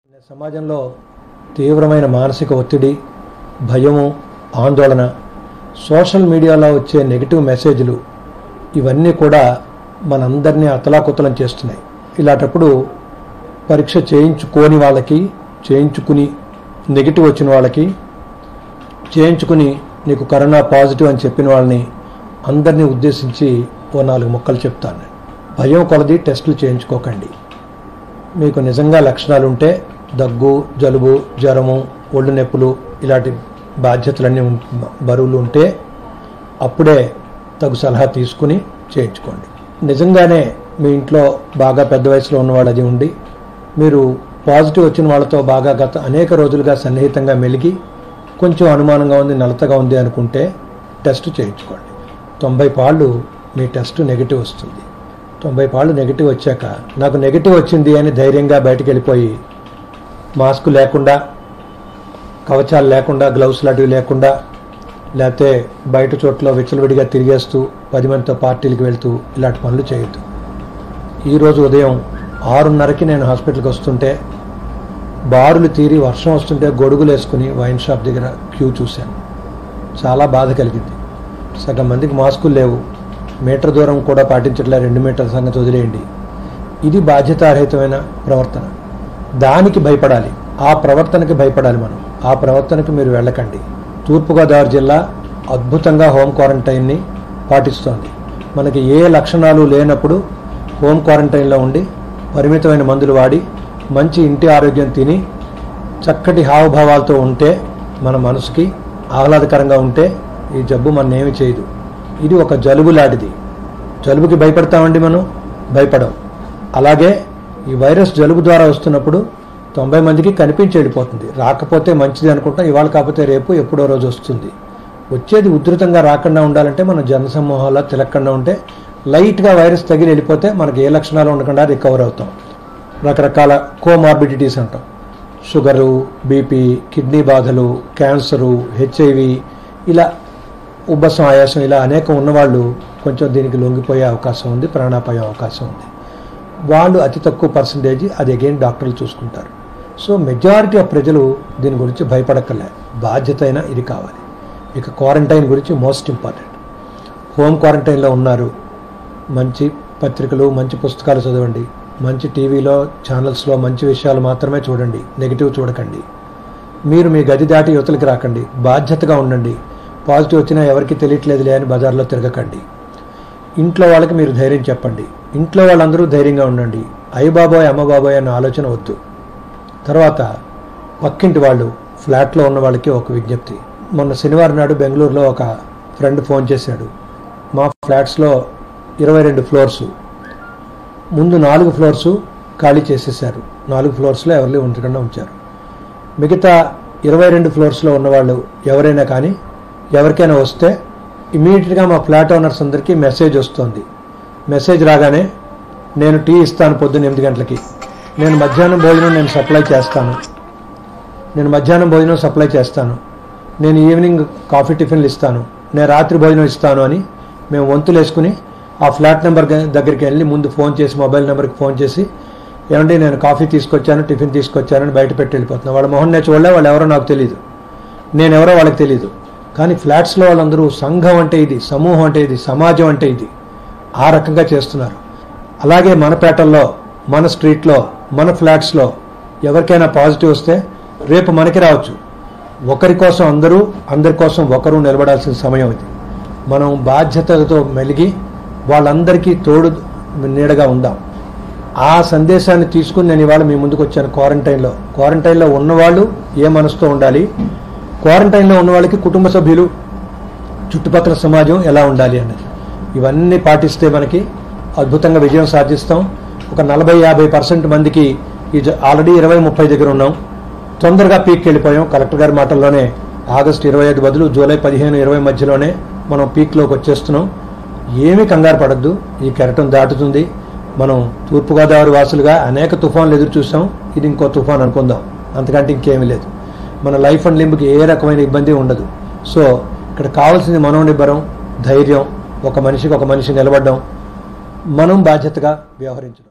సమాజంలో తీవ్రమైన మానసిక ఒత్తిడి భయము ఆందోళన సోషల్ మీడియాలో వచ్చే నెగిటివ్ మెసేజ్లు ఇవన్నీ కూడా మనందరినీ అతలాకుతలం చేస్తున్నాయి ఇలాంటప్పుడు పరీక్ష చేయించుకోని వాళ్ళకి చేయించుకుని నెగిటివ్ వచ్చిన వాళ్ళకి చేయించుకుని నీకు కరోనా పాజిటివ్ అని చెప్పిన వాళ్ళని అందరినీ ఉద్దేశించి ఓ నాలుగు ముక్కలు చెప్తాను భయం కొలది టెస్టులు చేయించుకోకండి మీకు నిజంగా లక్షణాలు ఉంటే దగ్గు జలుబు జ్వరము ఒళ్ళు నొప్పులు ఇలాంటి బాధ్యతలన్నీ ఉం- బరువులు ఉంటే అప్పుడే తగు సలహా తీసుకుని చేయించుకోండి నిజంగానే మీ ఇంట్లో బాగా పెద్ద వయసులో ఉన్నవాడు అది ఉండి మీరు పాజిటివ్ వచ్చిన వాళ్ళతో బాగా గత అనేక రోజులుగా సన్నిహితంగా మెలిగి కొంచెం అనుమానంగా ఉంది నలతగా ఉంది అనుకుంటే టెస్ట్ చేయించుకోండి తొంభై పాళ్ళు మీ టెస్ట్ నెగిటివ్ వస్తుంది తొంభై పాళ్ళు నెగిటివ్ వచ్చాక నాకు నెగిటివ్ వచ్చింది అని ధైర్యంగా బయటికి వెళ్ళిపోయి మాస్క్ లేకుండా కవచాలు లేకుండా గ్లౌస్ లాంటివి లేకుండా లేకపోతే బయట చోట్ల విచ్చలవిడిగా తిరిగేస్తూ పది మందితో పార్టీలకు వెళ్తూ ఇలాంటి పనులు చేయొద్దు ఈరోజు ఉదయం ఆరున్నరకి నేను హాస్పిటల్కి వస్తుంటే బారులు తీరి వర్షం వస్తుంటే గొడుగులు వేసుకుని వైన్ షాప్ దగ్గర క్యూ చూశాను చాలా బాధ కలిగింది సగం మందికి మాస్కులు లేవు మీటర్ దూరం కూడా పాటించట్లే రెండు మీటర్ల సంగతి వదిలేయండి ఇది బాధ్యతారహితమైన ప్రవర్తన దానికి భయపడాలి ఆ ప్రవర్తనకి భయపడాలి మనం ఆ ప్రవర్తనకు మీరు వెళ్ళకండి తూర్పుగోదావరి జిల్లా అద్భుతంగా హోమ్ క్వారంటైన్ని పాటిస్తోంది మనకి ఏ లక్షణాలు లేనప్పుడు హోమ్ క్వారంటైన్లో ఉండి పరిమితమైన మందులు వాడి మంచి ఇంటి ఆరోగ్యం తిని చక్కటి హావభావాలతో ఉంటే మన మనసుకి ఆహ్లాదకరంగా ఉంటే ఈ జబ్బు మన ఏమి చేయదు ఇది ఒక జలుబు లాంటిది జలుబుకి భయపడతామండి మనం భయపడం అలాగే ఈ వైరస్ జలుబు ద్వారా వస్తున్నప్పుడు తొంభై మందికి కనిపించి వెళ్ళిపోతుంది రాకపోతే మంచిది అనుకుంటాం ఇవాళ కాకపోతే రేపు ఎప్పుడో రోజు వస్తుంది వచ్చేది ఉధృతంగా రాకుండా ఉండాలంటే మనం జనసమూహాల్లో తిరగకుండా ఉంటే లైట్గా వైరస్ తగిలి వెళ్ళిపోతే మనకి ఏ లక్షణాలు ఉండకుండా రికవర్ అవుతాం రకరకాల కోమార్బిడిటీస్ అంటాం షుగరు బీపీ కిడ్నీ బాధలు క్యాన్సరు హెచ్ఐవి ఇలా ఉబ్బసం ఆయాసం ఇలా అనేకం ఉన్నవాళ్ళు కొంచెం దీనికి లొంగిపోయే అవకాశం ఉంది ప్రాణాపాయం అవకాశం ఉంది వాళ్ళు అతి తక్కువ పర్సంటేజ్ అది అగైన్ డాక్టర్లు చూసుకుంటారు సో మెజారిటీ ఆఫ్ ప్రజలు దీని గురించి భయపడక్కర్లే బాధ్యత అయినా ఇది కావాలి ఇక క్వారంటైన్ గురించి మోస్ట్ ఇంపార్టెంట్ హోమ్ క్వారంటైన్లో ఉన్నారు మంచి పత్రికలు మంచి పుస్తకాలు చదవండి మంచి టీవీలో ఛానల్స్లో మంచి విషయాలు మాత్రమే చూడండి నెగిటివ్ చూడకండి మీరు మీ గది దాటి యువతలకి రాకండి బాధ్యతగా ఉండండి పాజిటివ్ వచ్చినా ఎవరికి తెలియట్లేదులే అని బజార్లో తిరగకండి ఇంట్లో వాళ్ళకి మీరు ధైర్యం చెప్పండి ఇంట్లో వాళ్ళందరూ ధైర్యంగా ఉండండి అయ్య బాబోయ్ అమ్మ బాబోయ్ అన్న ఆలోచన వద్దు తర్వాత పక్కింటి వాళ్ళు ఫ్లాట్లో ఉన్న వాళ్ళకి ఒక విజ్ఞప్తి మొన్న శనివారం నాడు బెంగళూరులో ఒక ఫ్రెండ్ ఫోన్ చేశాడు మా ఫ్లాట్స్లో ఇరవై రెండు ఫ్లోర్సు ముందు నాలుగు ఫ్లోర్సు ఖాళీ చేసేసారు నాలుగు ఫ్లోర్స్లో ఎవరిని ఉంచకుండా ఉంచారు మిగతా ఇరవై రెండు ఫ్లోర్స్లో ఉన్నవాళ్ళు ఎవరైనా కానీ ఎవరికైనా వస్తే ఇమీడియట్గా మా ఫ్లాట్ ఓనర్స్ అందరికీ మెసేజ్ వస్తుంది మెసేజ్ రాగానే నేను టీ ఇస్తాను పొద్దున్న ఎనిమిది గంటలకి నేను మధ్యాహ్నం భోజనం నేను సప్లై చేస్తాను నేను మధ్యాహ్నం భోజనం సప్లై చేస్తాను నేను ఈవినింగ్ కాఫీ టిఫిన్లు ఇస్తాను నేను రాత్రి భోజనం ఇస్తాను అని మేము వంతులు వేసుకుని ఆ ఫ్లాట్ నెంబర్ దగ్గరికి వెళ్ళి ముందు ఫోన్ చేసి మొబైల్ నెంబర్కి ఫోన్ చేసి ఏమండి నేను కాఫీ తీసుకొచ్చాను టిఫిన్ తీసుకొచ్చాను అని బయట పెట్టి వెళ్ళిపోతున్నాను వాళ్ళ మొహం నేను చూడలే వాళ్ళు ఎవరో నాకు తెలియదు నేను ఎవరో వాళ్ళకి తెలియదు కానీ ఫ్లాట్స్లో వాళ్ళందరూ సంఘం అంటే ఇది సమూహం అంటే ఇది సమాజం అంటే ఇది ఆ రకంగా చేస్తున్నారు అలాగే మన పేటల్లో మన స్ట్రీట్లో మన ఫ్లాట్స్లో ఎవరికైనా పాజిటివ్ వస్తే రేపు మనకి రావచ్చు ఒకరి కోసం అందరూ అందరి కోసం ఒకరు నిలబడాల్సిన సమయం ఇది మనం బాధ్యతలతో మెలిగి వాళ్ళందరికీ తోడు నీడగా ఉందాం ఆ సందేశాన్ని తీసుకుని నేను ఇవాళ మీ ముందుకు వచ్చాను క్వారంటైన్లో క్వారంటైన్లో ఉన్నవాళ్ళు ఏ మనసుతో ఉండాలి క్వారంటైన్లో ఉన్న వాళ్ళకి కుటుంబ సభ్యులు చుట్టుపక్కల సమాజం ఎలా ఉండాలి అన్నది ఇవన్నీ పాటిస్తే మనకి అద్భుతంగా విజయం సాధిస్తాం ఒక నలభై యాభై పర్సెంట్ మందికి ఈ జ- ఆల్రెడీ ఇరవై ముప్పై దగ్గర ఉన్నాం తొందరగా పీక్ వెళ్ళిపోయాం కలెక్టర్ గారి మాటల్లోనే ఆగస్టు ఇరవై ఐదు బదులు జూలై పదిహేను ఇరవై మధ్యలోనే మనం పీక్లోకి వచ్చేస్తున్నాం ఏమీ కంగారు పడద్దు ఈ కెరటం దాటుతుంది మనం తూర్పుగోదావరి వాసులుగా అనేక తుఫాన్లు ఎదురు చూసాం ఇది ఇంకో తుఫాన్ అనుకుందాం అంతకంటే ఇంకేమీ లేదు మన లైఫ్ అండ్ లింబ్కి ఏ రకమైన ఇబ్బంది ఉండదు సో ఇక్కడ కావాల్సింది మనోనిబ్బరం ధైర్యం ఒక మనిషికి ఒక మనిషి నిలబడడం మనం బాధ్యతగా వ్యవహరించడం